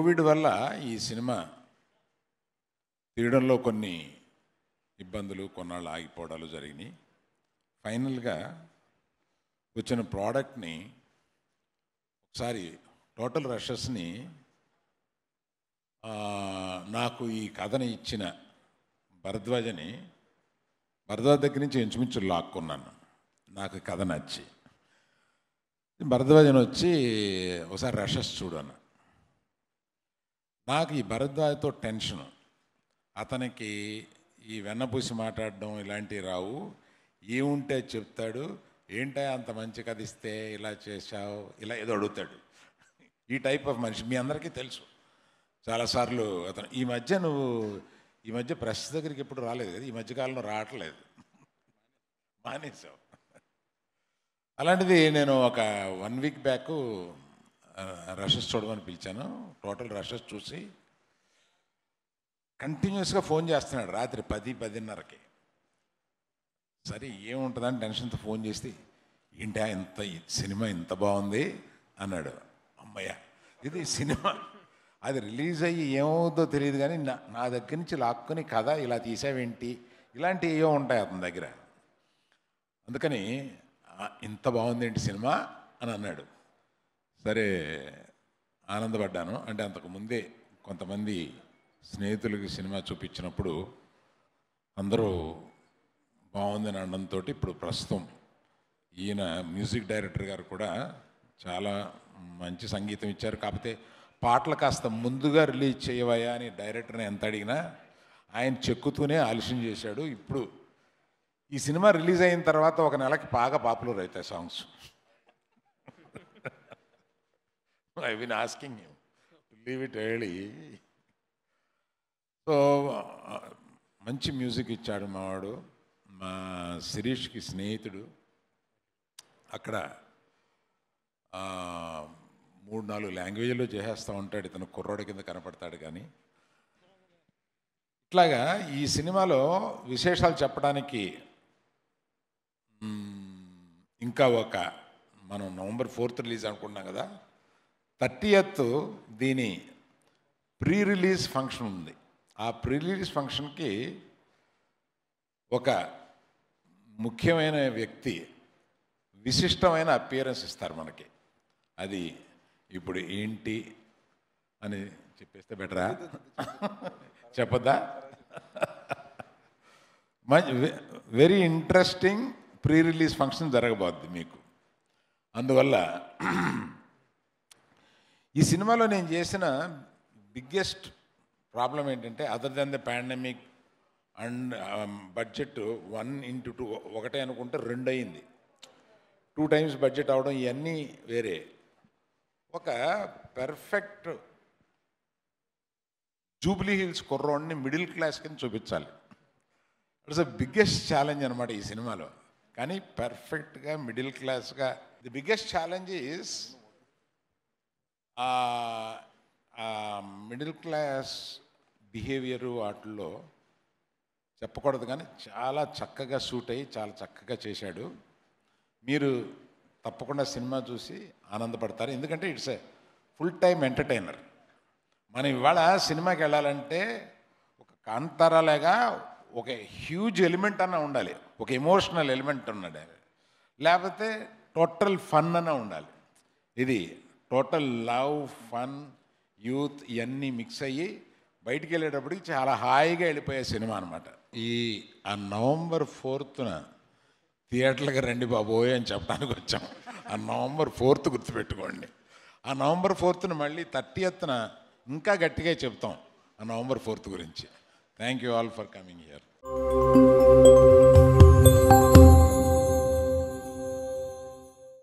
Covid వల్ల ఈ cinema తీయడంలో కొన్ని ఇబ్బందులు కొన్నాళ్ళు ఆగిపోవడాలు జరిగినాయి ఫైనల్గా వచ్చిన ప్రోడక్ట్ని ఒకసారి టోటల్ రషెస్ని నాకు ఈ కథని ఇచ్చిన భరద్వాజని భరద్వాజ్ దగ్గర నుంచి ఇంచుమించు లాక్కున్నాను నాకు ఈ కథ నచ్చి భరద్వాజన్ వచ్చి ఒకసారి రషెస్ చూడు అన్న నాకు ఈ భరద్వాజ్తో టెన్షన్ అతనికి ఈ వెన్నపూసి మాట్లాడడం ఇలాంటివి రావు ఏముంటే చెప్తాడు ఏంటో అంత మంచి కథ ఇస్తే ఇలా చేశావు ఇలా ఏదో అడుగుతాడు ఈ టైప్ ఆఫ్ మనిషి మీ అందరికీ తెలుసు చాలాసార్లు అతను ఈ మధ్య నువ్వు ఈ మధ్య ప్రెస్ దగ్గరికి ఎప్పుడు రాలేదు కదా ఈ మధ్య కాలంలో రావట్లేదు మానేసావు అలాంటిది నేను ఒక వన్ వీక్ బ్యాక్ రషెస్ చూడమని పిలిచాను టోటల్ రషెస్ చూసి కంటిన్యూస్గా ఫోన్ చేస్తున్నాడు రాత్రి పది పదిన్నరకి సరే ఏముంటుందని టెన్షన్తో ఫోన్ చేస్తే ఏంటా ఇంత ఈ సినిమా ఇంత బాగుంది అన్నాడు అమ్మయ్య ఇది సినిమా అది రిలీజ్ అయ్యి ఏమవుతుందో తెలియదు కానీ నా నా దగ్గర నుంచి లాక్కుని కథ ఇలా తీసావేంటి ఇలాంటివి ఏవో ఉంటాయి అతని దగ్గర అందుకని "ఆ, ఇంత బాగుంది ఏంటి సినిమా అని అన్నాడు సరే ఆనందపడ్డాను అంటే అంతకు ముందే కొంతమంది స్నేహితులకి సినిమా చూపించినప్పుడు అందరూ బాగుందని అనడంతో ఇప్పుడు ప్రస్తుతం ఈయన మ్యూజిక్ డైరెక్టర్ గారు కూడా చాలా మంచి సంగీతం ఇచ్చారు కాకపోతే పాటలు కాస్త ముందుగా రిలీజ్ చేయవయా అని డైరెక్టర్ని ఎంత అడిగినా ఆయన చెక్కుతూనే ఆలస్యం చేశాడు ఇప్పుడు ఈ సినిమా రిలీజ్ అయిన తర్వాత ఒక నెలకి బాగా పాపులర్ అవుతాయి songs I win asking you leave it early so మంచి మ్యూజిక్ ఇచ్చాడు మావాడు మా శిరీష్కి స్నేహితుడు అక్కడ ఆ, మూడు నాలుగు లాంగ్వేజ్లో చేసేస్తూ ఉంటాడు ఇతను కుర్రోడి కింద కనపడతాడు కానీ ఇట్లాగా ఈ సినిమాలో విశేషాలు చెప్పడానికి మ్మ్, ఇంకా ఒక మనం నవంబర్ ఫోర్త్ రిలీజ్ అనుకున్నాం కదా థర్టీయత్ దీని ప్రీ రిలీజ్ ఫంక్షన్ ఉంది ఆ ప్రీ రిలీజ్ ఫంక్షన్కి ఒక ముఖ్యమైన వ్యక్తి విశిష్టమైన అపియరెన్స్ ఇస్తారు మనకి అది ఇప్పుడు ఏంటి అని చెప్పేస్తే బెటరా చెప్పద్దా very interesting pre release function జరగబోద్ది మీకు అందువల్ల ఈ సినిమాలో నేను చేసిన బిగ్గెస్ట్ ప్రాబ్లం ఏంటంటే other then the pandemic and budget one into two ఒకటే అనుకుంటే రెండు అయింది టూ టైమ్స్ బడ్జెట్ అవడం ఇవన్నీ వేరే ఒక పెర్ఫెక్ట్ జూబ్లీ హిల్స్ కుర్రోడ్ని మిడిల్ క్లాస్ కింద చూపించాలి ఇట్స్ ద బిగ్గెస్ట్ ఛాలెంజ్ అనమాట ఈ సినిమాలో కానీ పర్ఫెక్ట్గా మిడిల్ క్లాస్గా the biggest challenge is middle class behaviour వాటిల్లో చెప్పకూడదు కానీ చాలా చక్కగా సూట్ అయ్యి చాలా చక్కగా చేశాడు మీరు తప్పకుండా సినిమా చూసి ఆనందపడతారు ఎందుకంటే it's a full time entertainer మనం ఇవాళ సినిమాకి వెళ్ళాలంటే ఒక కాంతారాలేగా ఒక హ్యూజ్ ఎలిమెంట్ అన్న ఉండాలి ఒక ఎమోషనల్ ఎలిమెంట్ ఉన్నాడు లేకపోతే టోటల్ ఫన్ అన్న ఉండాలి ఇది టోటల్ లవ్ ఫన్ యూత్ ఇవన్నీ మిక్స్ అయ్యి బయటికి వెళ్ళేటప్పటికి చాలా హాయిగా వెళ్ళిపోయే సినిమా అనమాట ఈ ఆ నవంబర్ ఫోర్త్న థియేటర్లకు రండి బాబోయ్ అని చెప్పడానికి వచ్చాం ఆ నవంబర్ ఫోర్త్ గుర్తుపెట్టుకోండి ఆ నవంబర్ ఫోర్త్న మళ్ళీ థర్టీ ఎత్తున ఇంకా గట్టిగా చెప్తాం ఆ నవంబర్ ఫోర్త్ గురించి thank you all for coming here